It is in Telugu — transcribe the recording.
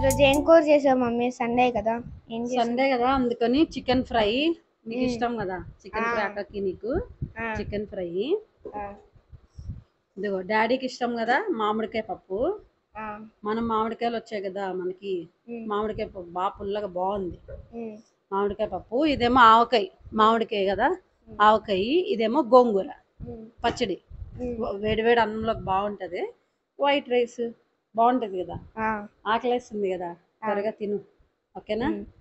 ఈరోజు ఏం కూర చేసావు మమ్మీ సండే కదా ఏం చేసావు సండే కదా అందుకని చికెన్ ఫ్రై నీకు మ్మ్. ఇష్టం కదా చికెన్ ఆ. ఫ్రై అక్కకి నీకు ఆ, చికెన్ ఫ్రై ఆ, ఇదిగో డాడీకి ఇష్టం కదా మామిడికాయ పప్పు ఆ, మనం మామిడికాయలు వచ్చాయి కదా మనకి ఉమ్, మామిడికాయ పప్పు బాగా పుల్లగా బాగుంది ఉమ్, మామిడికాయ పప్పు ఇదేమో ఆవకాయ మామిడికాయ కదా ఆవకాయ ఇదేమో గోంగూర ఉమ్, పచ్చడి ఉమ్, వేడి వేడి అన్నంలోకి బాగుంటది వైట్ రైస్ బాగుంటది కదా ఆ, ఆకలేస్తుంది కదా త్వరగా తిను ఓకేనా ఉమ్.